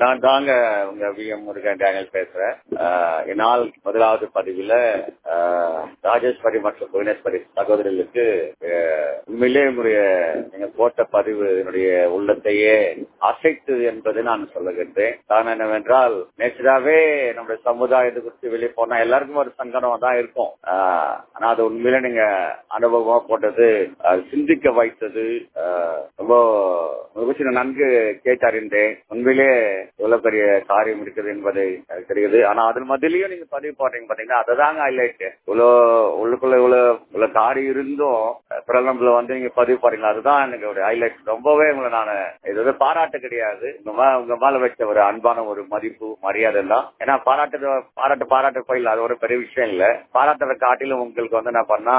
நான் தாங்க உங்க வி எம் முருகன் டேனியல் பேசுறேன் ஆஹ் என்னால் முதலாவது பதிவுல ஆஹ் ராஜேஸ்வரி மற்றும் புவனேஸ்வரி சகோதரிகளுக்கு ஆஹ் உண்மையிலே உங்களுடைய நீங்க போட்ட பதிவு என்னுடைய உள்ளத்தையே அசைத்தது என்பதை நான் சொல்லுகின்றேன் காரணம் என்னவென்றால் நேச்சராகவே நம்முடைய சமுதாயத்தை குறித்து வெளியே போனா எல்லாருக்கும் ஒரு சங்கடம் தான் இருக்கும் ஆஹ் ஆனா அது உண்மையில நீங்க அனுபவமா போட்டது ஆஹ் சிந்திக்க வைத்தது ஆஹ் ரொம்ப விஷயம் நன்கு கேட்டறிந்தேன் உண்மையிலே எவ்வளவு பெரிய காரியம் இருக்குது என்பதை எனக்கு தெரியுது ஆனா அதில் மதிலையும் நீங்க பதிவு போடுறீங்க பாத்தீங்கன்னா அதுதாங்க ஹைலைட் இவ்வளோ உள்ளுக்குள்ள இவ்வளவு இவ்வளவு காரியம் இருந்தும் பிரலம்புல வந்து நீங்க பதிவு போறீங்களா அதுதான் எனக்கு ஒரு ஹைலைட் ரொம்பவே உங்களை நான் இது வந்து பாராட்டு கிடையாது உங்க மே- உங்க மேல வச்ச ஒரு அன்பான ஒரு மதிப்பு மரியாதை எல்லாம் ஏன்னா பாராட்டு பாராட்டு பாராட்டு போயில அது ஒரு பெரிய விஷயம் இல்ல பாராட்டுறத காட்டிலும் உங்களுக்கு வந்து என்ன பண்ணா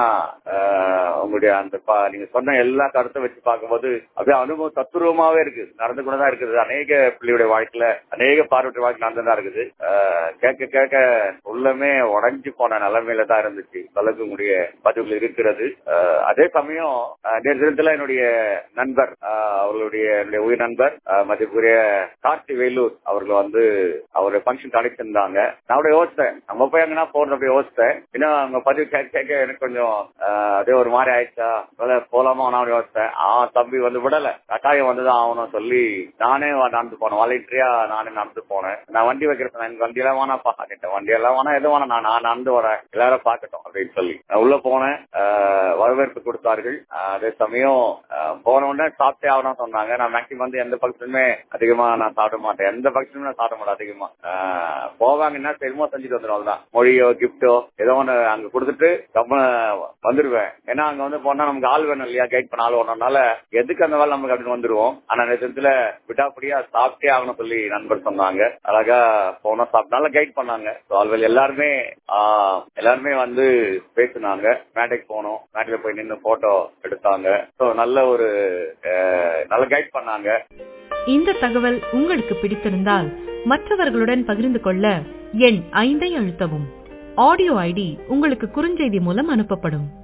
ஆஹ், உங்களுடைய அந்த பா- நீங்க சொன்ன எல்லா கருத்தும் வச்சு பார்க்கும்போது அப்படியே அனுபவம் தத்துருவமாவே இருக்கு நடந்து கூட தான் இருக்குது அநேக பிள்ளையுடைய வாழ்க்கையில அநேக பார்வையுடைய வாழ்க்கை நடந்துதான் இருக்குது ஆஹ், கேட்க கேட்க உள்ளமே உடைஞ்சு போன நிலைமையில தான் இருந்துச்சு அளவுக்கு உங்களுடைய பதிவுகள் இருக்கிறது ஆஹ், அதே சமயம் ஆஹ், நேற்று தினத்துல என்னுடைய நண்பர் ஆஹ், அவர்களுடைய என்னுடைய உயிர் நண்பர் ஆஹ், மதிப்புக்குரிய கார்த்தி வேலூர் அவர்கள் வந்து அவர் ஃபங்க்ஷன் அழைச்சிருந்தாங்க நான் அப்படியே யோசித்தேன் நம்ம போய் அங்கன்னா போறது அப்படியே யோசித்தேன் இன்னும் அவங்க பதிவு கேட்க கேட்க எனக்கு கொஞ்சம் ஆஹ், அதே ஒரு மாதிரி ஆயிடுச்சா அதனால போலாமா நான் அப்படி யோசித்தேன் ஆ தம்பி வந்து விடல கட்டாயம் வந்துதான் ஆகணும் சொல்லி நானே வ- நடந்து போனேன் வாலண்டியரியா நானே நடந்து போனேன் நான் வண்டி வைக்கிறேன் எனக்கு வண்டி எல்லாம் வேணா பாக்கிட்டேன் வண்டி எல்லாம் வேணா எதுவும் வேணா நான் நான் நடந்து வரேன் எல்லாரும் பார்க்கட்டும் அப்படின்னு சொல்லி நான் உள்ள போனேன் ஆஹ், வரவேற்பு கொடுத்தார்கள் ஆஹ், அதே சமயம் ஆஹ், போன உடனே சாப்பிட்டே ஆகணும் சொன்னாங்க நான் மேக்சிமம் வந்து எந்த ஃபங்க்ஷனுமே அதிகமா நான் சாப்பிட மாட்டேன் எந்த ஃபங்க்ஷனுமே நான் சாப்பிட மாட்டேன் அதிகமா ஆஹ், போவாங்கன்னா தெரியுமோ செஞ்சுட்டு வந்துடும் அவ்வளவுதான் மொழியோ கிஃப்டோ ஏதோ ஒண்ணு அங்க கொடுத்துட்டு கம்ம வந்துருவேன் ஏன்னா அங்க வந்து போனா நமக்கு ஆள் வேணும் இல்லையா கைட் பண்ண ஆள் வேணும்னால எதுக்கு அந்த வேலை நமக்கு அப்படின்னு வந்துருவோம் ஆனா நேரத்துல விடாப்படியா சாப்பிட்டே ஆகணும் சொல்லி நண்பர் சொன்னாங்க அழகா போனா சாப்பிட்டு நல்லா கைட் பண்ணாங்க So, ஆள்கள் எல்லாருமே ஆஹ், எல்லாருமே வந்து பேசினாங்க மேடைக்கு போனோம் மேடையில போய் நின்று போட்டோ எடுத்தாங்க ஸோ நல்ல ஒரு அஹ், நல்ல கைட் பண்ணாங்க இந்த தகவல் உங்களுக்கு பிடித்திருந்தால் மற்றவர்களுடன் பகிர்ந்து கொள்ள எண் ஐந்தை அழுத்தவும் ஆடியோ ஐடி உங்களுக்கு குறுஞ்செய்தி மூலம் அனுப்பப்படும்